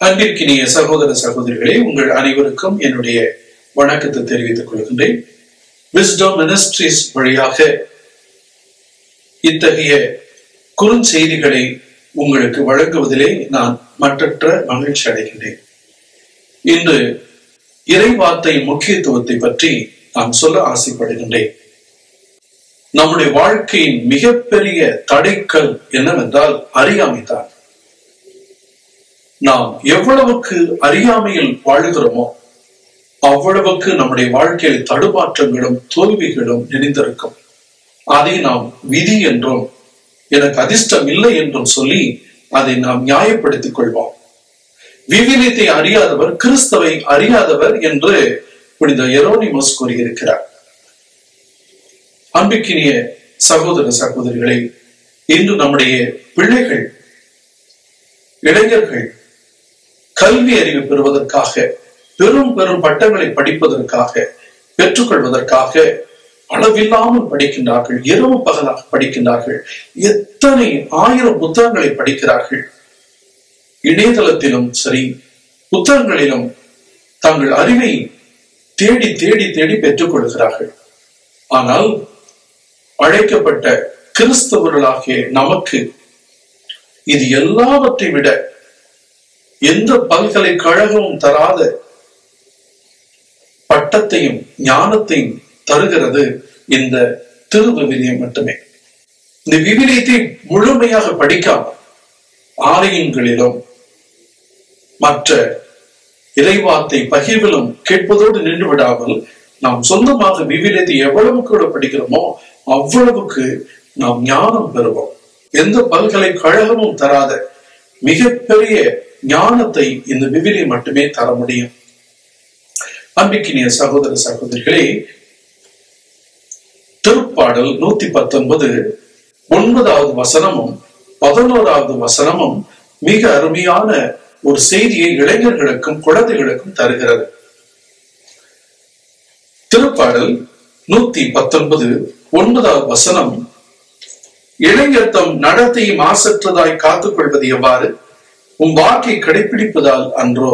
அன்பிற்கினிய சகோதர சகோதரிகளே உங்கள் அனைவருக்கும் என்னுடைய வணக்கத்தை தெரிவித்துக் கொள்கின்றேன் விஸ்டம் மினிஸ்ட்ரிஸ் வழியாக இத்தகைய குறுஞ்செய்திகளை உங்களுக்கு வழங்குவதிலே நான் மற்றற்ற மகிழ்ச்சி அடைகின்றேன் இன்று இறைவார்த்தை முக்கியத்துவத்தை பற்றி நான் சொல்ல ஆசைப்படுகின்றேன் நம்முடைய வாழ்க்கையின் மிகப்பெரிய தடைக்கல் என்னவென்றால் அறியாமைதான் நாம் எவ்வளவுக்கு அறியாமையில் வாழுகிறோமோ அவ்வளவுக்கு நம்முடைய வாழ்க்கையில் தடுமாற்றங்களும் தோல்விகளும் நிறைந்திருக்கும் அதை நாம் விதி என்றும் எனக்கு அதிர்ஷ்டம் இல்லை என்றும் சொல்லி அதை நாம் நியாயப்படுத்திக் கொள்வோம் விவிலியத்தை அறியாதவர் கிறிஸ்தவை அறியாதவர் என்று புனித எரோனிமஸ் கூறியிருக்கிறார் அன்பிக்கினிய சகோதர சகோதரிகளை இன்று நம்முடைய பிள்ளைகள் இளைஞர்கள் கல்வி அறிவு பெறுவதற்காக பெரும் பெரும் பட்டங்களை படிப்பதற்காக பெற்றுக்கொள்வதற்காக அளவில்லாமல் படிக்கின்றார்கள் இரவு பகலாக படிக்கின்றார்கள் எத்தனை ஆயிரம் புத்தகங்களை படிக்கிறார்கள் இணையதளத்திலும் சரி புத்தகங்களிலும் தங்கள் அறிவை தேடி தேடி தேடி பெற்றுக் கொள்கிறார்கள் ஆனால் அழைக்கப்பட்ட கிறிஸ்தவர்களாகிய நமக்கு இது எல்லாவற்றை விட எந்த பல்கலைக்கழகமும் தராத பட்டத்தையும் ஞானத்தையும் தருகிறது இந்த திருவிவிலியம் மட்டுமே இந்த விவிலியத்தை முழுமையாக படிக்காமல் ஆலயங்களிலும் மற்ற இறைவாத்தை பகிர்விலும் கேட்பதோடு நின்று விடாமல் நாம் சொந்தமாக விவிலியத்தை எவ்வளவு கூட படிக்கிறோமோ அவ்வளவுக்கு நாம் ஞானம் பெறுவோம் எந்த பல்கலைக்கழகமும் தராத மிகப்பெரிய ஞானத்தை இந்த விவிலியம் மட்டுமே தர முடியும் அன்பிக்கினிய சகோதர சகோதரிகளே திருப்பாடல் நூத்தி பத்தொன்பது ஒன்பதாவது வசனமும் பதினோராவது வசனமும் மிக அருமையான ஒரு செய்தியை இளைஞர்களுக்கும் குழந்தைகளுக்கும் தருகிறது திருப்பாடல் நூத்தி பத்தொன்பது ஒன்பதாவது வசனம் இளைஞர் தம் நடத்தையை மாசற்றதாய் காத்துக் கொள்வது எவ்வாறு உன் வாக்கை கடைபிடிப்பதால் அன்றோ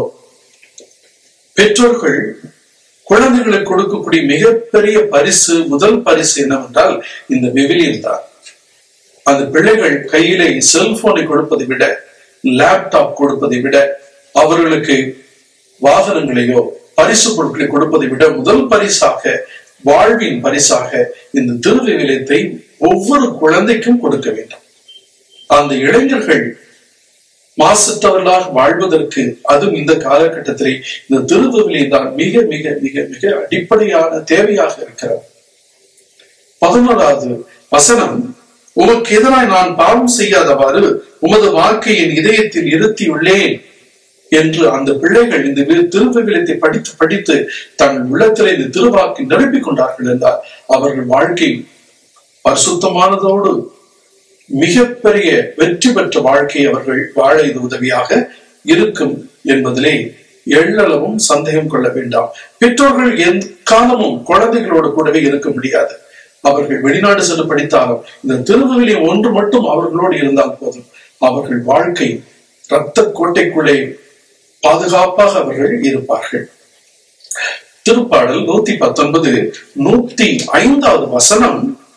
பெற்றோர்கள் குழந்தைகளுக்கு கொடுக்கக்கூடிய மிகப்பெரிய பரிசு முதல் பரிசு என்னவென்றால் இந்த விவிலியம் தான் அந்த பிள்ளைகள் கையிலே செல்போனை கொடுப்பதை விட லேப்டாப் கொடுப்பதை விட அவர்களுக்கு வாகனங்களையோ பரிசு பொருட்களை கொடுப்பதை விட முதல் பரிசாக வாழ்வின் பரிசாக இந்த திருவிவிலியத்தை ஒவ்வொரு குழந்தைக்கும் கொடுக்க வேண்டும் அந்த இளைஞர்கள் மாசற்றவர்களாக வாழ்வதற்கு அதுவும் இந்த காலகட்டத்திலே இந்த திருவிவிலியம் தான் மிக மிக மிக மிக அடிப்படையான தேவையாக இருக்கிறது பதினோராவது வசனம் உமக்கு எதிராய் நான் பாவம் செய்யாதவாறு உமது வாழ்க்கை என் இதயத்தில் இருத்தியுள்ளேன் என்று அந்த பிள்ளைகள் இந்த திருவிவிலியத்தை படித்து படித்து தன் உள்ளத்தில் இந்த திருவாக்கை நிரப்பிக் கொண்டார்கள் என்றால் அவர்கள் வாழ்க்கை பரிசுத்தமானதோடு மிகப்பெரிய வெற்றி பெற்ற வாழ்க்கை அவர்கள் வாழ இது உதவியாக இருக்கும் என்பதிலே எள்ளளவும் சந்தேகம் கொள்ள வேண்டாம் பெற்றோர்கள் எந்த காலமும் குழந்தைகளோடு கூடவே இருக்க முடியாது அவர்கள் வெளிநாடு சென்று படித்தாலும் இந்த திருவுகளில் ஒன்று மட்டும் அவர்களோடு இருந்தால் போதும் அவர்கள் வாழ்க்கை இரத்த கோட்டைக்குள்ளே பாதுகாப்பாக அவர்கள் இருப்பார்கள் திருப்பாடல் நூத்தி பத்தொன்பது நூத்தி ஐந்தாவது வசனம்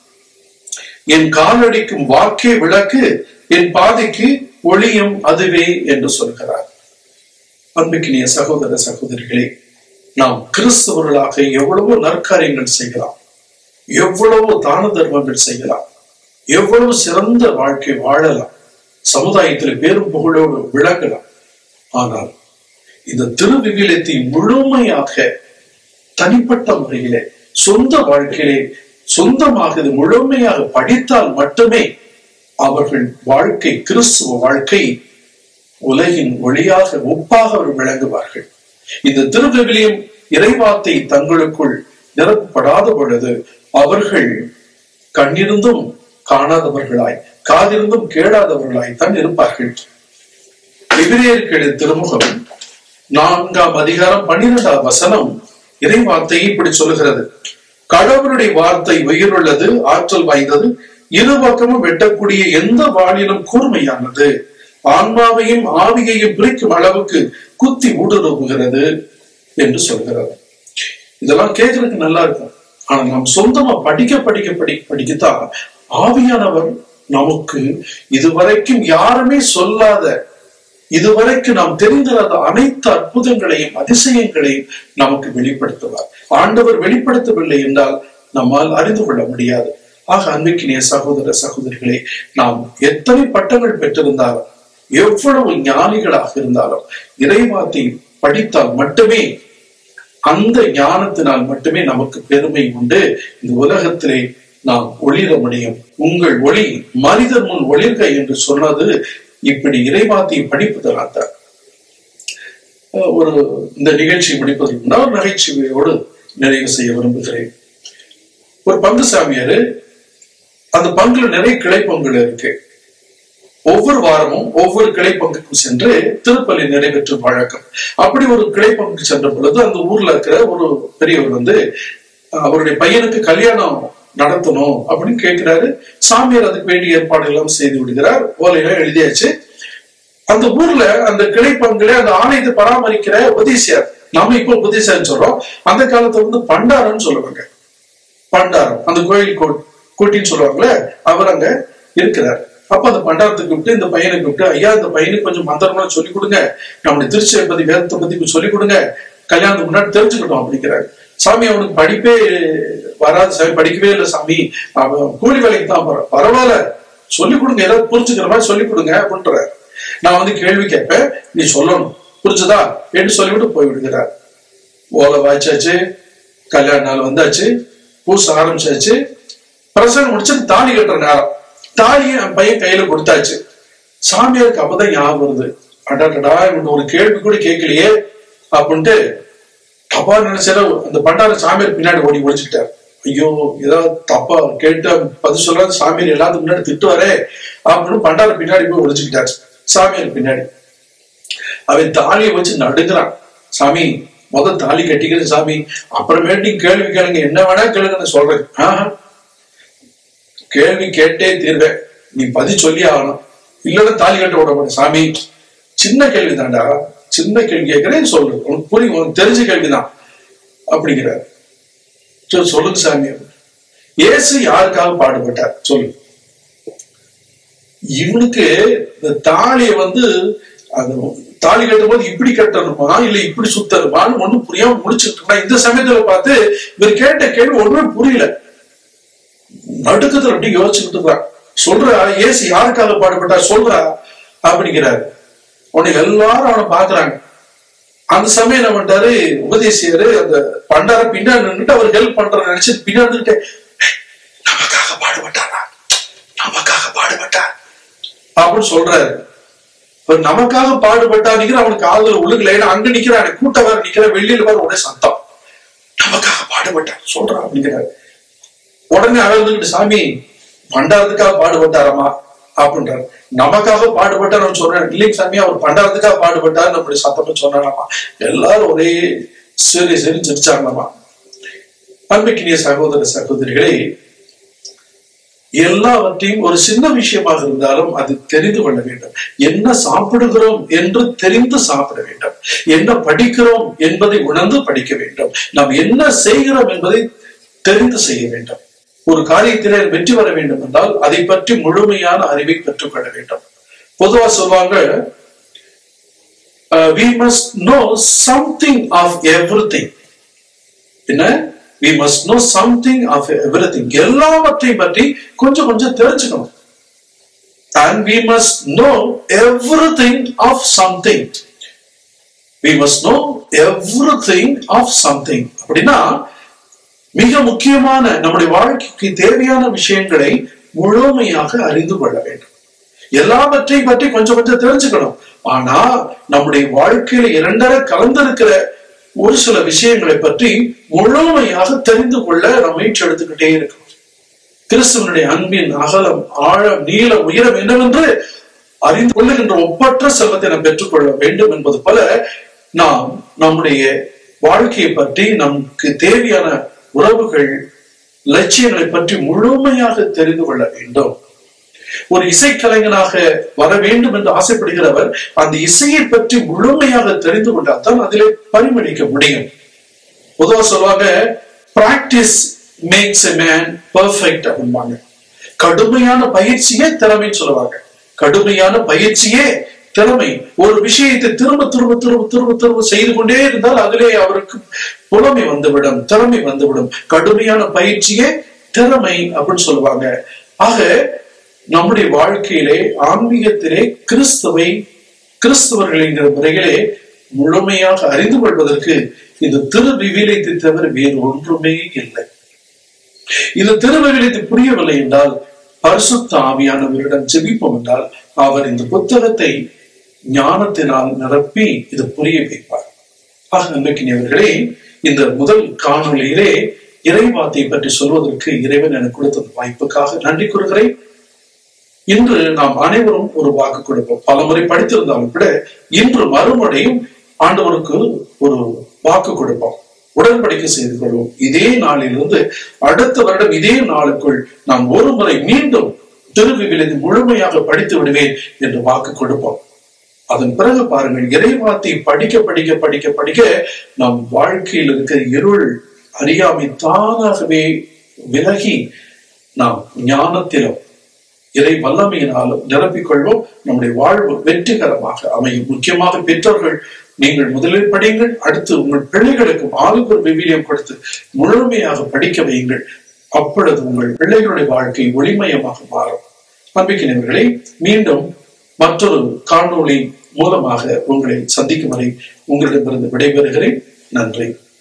என் காலடிக்கும் வாக்கே விளக்கு என் பாதைக்கு ஒளியும் அதுவே என்று சொல்கிறார் அன்புக்கினிய சகோதர சகோதரிகளே நாம் கிறிஸ்தவர்களாக எவ்வளவோ நற்காரியங்கள் செய்யலாம் எவ்வளவோ தான தர்மங்கள் செய்யலாம் எவ்வளவு சிறந்த வாழ்க்கை வாழலாம் சமுதாயத்தில் பேரும் புகழோடு விளங்கலாம் ஆனால் இந்த திருவிவிலியத்தை முழுமையாக தனிப்பட்ட முறையிலே சொந்த வாழ்க்கையிலே சொந்தமாக இது முழுமையாக படித்தால் மட்டுமே அவர்கள் வாழ்க்கை கிறிஸ்துவ வாழ்க்கை உலகின் ஒளியாக ஒப்பாக அவர் விளங்குவார்கள் இந்த திருவிவிலியம் இறைவாத்தை தங்களுக்குள் நிரப்பப்படாத பொழுது அவர்கள் கண்ணிருந்தும் காணாதவர்களாய் காதிருந்தும் கேளாதவர்களாய் தான் இருப்பார்கள் விபிரேயர்கள் திருமுகம் நான்காம் அதிகாரம் பன்னிரெண்டாம் வசனம் இறை வார்த்தையை இப்படி சொல்லுகிறது கடவுளுடைய வார்த்தை உயிருள்ளது ஆற்றல் வாய்ந்தது இரு பக்கமும் வெட்டக்கூடிய எந்த வாளிலும் கூர்மையானது ஆன்மாவையும் ஆவியையும் பிரிக்கும் அளவுக்கு குத்தி ஊடுருவுகிறது என்று சொல்கிறார் இதெல்லாம் கேட்கறதுக்கு நல்லா இருக்கும் ஆனா நாம் சொந்தமா படிக்க படிக்க படிக்க படிக்கத்தான் ஆவியானவர் நமக்கு இதுவரைக்கும் யாருமே சொல்லாத இதுவரைக்கும் நாம் தெரிந்திராத அனைத்து அற்புதங்களையும் அதிசயங்களையும் நமக்கு வெளிப்படுத்துவார் ஆண்டவர் வெளிப்படுத்தவில்லை என்றால் நம்மால் அறிந்து கொள்ள முடியாது ஆக அன்பிக்கினிய சகோதர சகோதரிகளே நாம் எத்தனை பட்டங்கள் பெற்றிருந்தாலும் எவ்வளவு ஞானிகளாக இருந்தாலும் இறைவாத்தை படித்தால் மட்டுமே அந்த ஞானத்தினால் மட்டுமே நமக்கு பெருமை உண்டு இந்த உலகத்திலே நாம் ஒளிர முடியும் உங்கள் ஒளி மனிதர் முன் ஒளிர்க என்று சொன்னது இப்படி இறைவாத்தை படிப்பதனால் தான் ஒரு இந்த நிகழ்ச்சி முடிப்பதற்கு முன்னால் ஒரு நகைச்சுவையோடு நிறைவு செய்ய விரும்புகிறேன் ஒரு பங்கு சாமியாரு அந்த பங்குல நிறைய கிளை பங்குகள் இருக்கு ஒவ்வொரு வாரமும் ஒவ்வொரு கிளை பங்குக்கும் சென்று திருப்பலி நிறைவேற்றும் வழக்கம் அப்படி ஒரு கிளை பங்குக்கு சென்ற பொழுது அந்த ஊர்ல இருக்கிற ஒரு பெரியவர் வந்து அவருடைய பையனுக்கு கல்யாணம் நடத்தணும் அப்படின்னு கேட்கிறாரு சாமியார் அதுக்கு வேண்டிய ஏற்பாடு எல்லாம் செய்து விடுகிறார் ஓலையெல்லாம் எழுதியாச்சு அந்த ஊர்ல அந்த கிளை பங்குல அந்த ஆலயத்தை பராமரிக்கிற உபதேசியார் நாம இப்போ உபதேசியார்னு சொல்றோம் அந்த காலத்துல வந்து பண்டாரம்னு சொல்லுவாங்க பண்டாரம் அந்த கோயில் கூட்டின்னு சொல்லுவாங்கல்ல அவர் அங்க இருக்கிறார் அப்ப அந்த பண்டாரத்துக்கு கூப்பிட்டு இந்த பையனை கூப்பிட்டு ஐயா இந்த பையனுக்கு கொஞ்சம் மந்திரம்லாம் சொல்லி கொடுங்க நம்முடைய திருச்சியை பத்தி வேதத்தை பத்தி சொல்லி கொடுங்க கல்யாணத்துக்கு முன்னாடி தெரிஞ்சுக்கிட்டோம் அப்படிங்கிறாரு சாமி அவனுக்கு படிப்பே வராது சாமி படிக்கவே இல்லை சாமி அவன் கூலி வேலைக்கு தான் போறான் பரவாயில்ல சொல்லி கொடுங்க ஏதாவது புரிஞ்சுக்கிற மாதிரி சொல்லி கொடுங்க அப்படின்ற நான் வந்து கேள்வி கேட்பேன் நீ சொல்லணும் புரிஞ்சுதா என்று சொல்லிவிட்டு போய் விடுகிறார் ஓலை வாய்ச்சாச்சு கல்யாண நாள் வந்தாச்சு பூச ஆரம்பிச்சாச்சு பிரசங்கம் முடிச்சு தாலி கட்டுற நேரம் தாலியை என் பையன் கையில கொடுத்தாச்சு சாமியாருக்கு அப்பதான் ஞாபகம் வருது அடாடா இவன் ஒரு கேள்வி கூட கேட்கலையே அப்படின்ட்டு தப்பா நினைச்சாரு அந்த பண்டார சாமியார் பின்னாடி ஓடி ஒழிச்சுக்கிட்டார் ஐயோ ஏதாவது தப்பா கேட்டு பதில் சொல்லாத சாமியார் எல்லாத்துக்கு முன்னாடி திட்டுவாரே அப்படின்னு பண்டார பின்னாடி போய் ஒழிச்சுக்கிட்டாரு சாமியார் பின்னாடி அவன் தாலியை வச்சு நடுங்கிறான் சாமி முத தாலி கட்டிக்கிறேன் சாமி அப்புறமேட்டு கேள்வி கேளுங்க என்ன வேணா கேளுங்க நான் சொல்றேன் ஆஹ் கேள்வி கேட்டே தீர்வேன் நீ பதி சொல்லி ஆகணும் இல்லைன்னா தாலி கட்ட விட மாட்டேன் சாமி சின்ன கேள்வி தான்டா சின்ன கேள்வி கேட்கிறேன் சொல்லு உனக்கு புரியும் உனக்கு தெரிஞ்ச கேள்விதான் அப்படிங்கிறார் சரி சொல்லுங்க சாமி இயேசு யாருக்காக பாடுபட்டார் சொல்லு இவனுக்கு இந்த தாலியை வந்து அது தாலி கட்டும் போது இப்படி கட்டணுமா இல்ல இப்படி சுத்தணுமான்னு ஒண்ணும் புரியாம முடிச்சுட்டு இருக்கா இந்த சமயத்துல பார்த்து இவர் கேட்ட கேள்வி ஒண்ணுமே புரியல நடுக்கத்துல அப்படி யோசிச்சுட்டு இருக்கிறான் சொல்றா ஏசு யாருக்காக பாடுபட்டா சொல்றா அப்படிங்கிறாரு உன்னை எல்லாரும் அவனை பாக்குறாங்க அந்த சமயம் என்ன பண்ணிட்டாரு உபதேசியாரு அந்த பண்டார பின்னாடி நின்றுட்டு அவர் ஹெல்ப் பண்ற நினைச்சு பின்னாடி நின்னுட்டு, நமக்காக பாடுபட்டாரா நமக்காக பாடுபட்டார் அப்படின்னு சொல்றாரு இப்ப நமக்காக பாடுபட்டா நிக்கிற அவனுக்கு ஆளுல ஒழுங்கல ஏன்னா அங்க நிக்கிறான் கூட்ட வேற நிக்கிற வெளியில வேற உடனே சத்தம் நமக்காக பாடுபட்டார் சொல்றான் அப்படிங்கிறாரு உடனே அவர் இருந்துகிட்டு சாமி பண்டாரத்துக்காக பாடுபட்டாரமா அப்படின்றாரு நமக்காக பாடுபட்டார் நம்ம சொல்றேன் இல்லைங்க சாமி அவர் பண்டாரத்துக்காக பாடுபட்டார் நம்முடைய சத்தம் சொன்னாராமா எல்லாரும் ஒரே சரி சரி சிரிச்சாங்களாமா அன்பிக்கினிய சகோதர சகோதரிகளே எல்லாவற்றையும் ஒரு சின்ன விஷயமாக இருந்தாலும் அது தெரிந்து கொள்ள வேண்டும் என்ன சாப்பிடுகிறோம் என்று தெரிந்து சாப்பிட வேண்டும் என்ன படிக்கிறோம் என்பதை உணர்ந்து படிக்க வேண்டும் நாம் என்ன செய்கிறோம் என்பதை தெரிந்து செய்ய வேண்டும் ஒரு காரியத்திலே வெற்றி வர வேண்டும் என்றால் அதை பற்றி முழுமையான அறிவை பெற்றுக்கொள்ள வேண்டும் பொதுவா சொல்லுவாங்க we must know something of every என்ன we must know something of everything எல்லாவற்றையும் பற்றி கொஞ்சம் கொஞ்சம் தெரிஞ்சுக்கணும் and we must know everything of something we must know everything of something அப்படின்னா மிக முக்கியமான நம்முடைய வாழ்க்கைக்கு தேவையான விஷயங்களை முழுமையாக அறிந்து கொள்ள வேண்டும் எல்லாவற்றையும் பற்றி கொஞ்சம் கொஞ்சம் தெரிஞ்சுக்கணும் ஆனா நம்முடைய வாழ்க்கையில இரண்டரை கலந்திருக்கிற ஒரு சில விஷயங்களை பற்றி முழுமையாக தெரிந்து கொள்ள நம்ம முயற்சி எடுத்துக்கிட்டே இருக்கணும் கிறிஸ்துவனுடைய அன்பின் அகலம் ஆழம் நீளம் உயரம் என்னவென்று அறிந்து கொள்ளுகின்ற ஒப்பற்ற செல்வத்தை நாம் பெற்றுக்கொள்ள வேண்டும் என்பது போல நாம் நம்முடைய வாழ்க்கையை பற்றி நமக்கு தேவையான உறவுகள் லட்சியங்களை பற்றி முழுமையாக தெரிந்து கொள்ள வேண்டும் ஒரு இசைக்கலைஞனாக வர வேண்டும் என்று ஆசைப்படுகிறவர் அந்த இசையை பற்றி முழுமையாக தெரிந்து கொண்டால் தான் அதிலே பரிமளிக்க முடியும் பொதுவா சொல்லுவாங்க practice makes a man perfect அப்படிம்பாங்க கடுமையான பயிற்சியே திறமைன்னு சொல்லுவாங்க கடுமையான பயிற்சியே திறமை ஒரு விஷயத்தை திரும்ப திரும்ப திரும்ப திரும்ப திரும்ப செய்து கொண்டே இருந்தால் அதிலே அவருக்கு புலமை வந்துவிடும் திறமை வந்துவிடும் கடுமையான பயிற்சியே திறமை அப்படின்னு சொல்லுவாங்க ஆக நம்முடைய வாழ்க்கையிலே ஆன்மீகத்திலே கிறிஸ்துவை கிறிஸ்தவர்கள் என்கிற முறையிலே முழுமையாக அறிந்து கொள்வதற்கு இந்த திரு விவிலியத்தை தவிர வேறு ஒன்றுமே இல்லை இந்த திருவிவிலியத்தை புரியவில்லை என்றால் பரிசுத்த ஆவியானவரிடம் ஜெபிப்போம் என்றால் அவர் இந்த புத்தகத்தை ஞானத்தினால் நிரப்பி இது புரிய வைப்பார் ஆக நம்பிக்கையவர்களே இந்த முதல் காணொளியிலே இறைவாத்தை பற்றி சொல்வதற்கு இறைவன் எனக்கு கொடுத்த வாய்ப்புக்காக நன்றி கூறுகிறேன் இன்று நாம் அனைவரும் ஒரு வாக்கு கொடுப்போம் பல முறை படித்திருந்தாலும் கூட இன்று மறுமுறையும் ஆண்டவருக்கு ஒரு வாக்கு கொடுப்போம் உடன்படிக்கை செய்து கொள்வோம் இதே நாளிலிருந்து அடுத்த வருடம் இதே நாளுக்குள் நாம் ஒரு முறை மீண்டும் திருவிவிலிருந்து முழுமையாக படித்து விடுவேன் என்று வாக்கு கொடுப்போம் அதன் பிறகு பாருங்கள் இறைவாத்தை படிக்க படிக்க படிக்க படிக்க நம் வாழ்க்கையில் இருக்கிற இருள் அறியாமை தானாகவே விலகி நாம் ஞானத்திலும் இறை வல்லமையினாலும் நிரப்பிக்கொள்வோம் நம்முடைய வாழ்வு வெற்றிகரமாக அமையும் முக்கியமாக பெற்றோர்கள் நீங்கள் முதலில் படியுங்கள் அடுத்து உங்கள் பிள்ளைகளுக்கும் ஆளுக்கு விவிலியம் கொடுத்து முழுமையாக படிக்க வையுங்கள் அப்பொழுது உங்கள் பிள்ளைகளுடைய வாழ்க்கை ஒளிமயமாக மாறும் நம்பிக்கையினவர்களை மீண்டும் மற்றொரு காணொளி மூலமாக உங்களை சந்திக்கும் வரை உங்களிடமிருந்து விடைபெறுகிறேன் நன்றி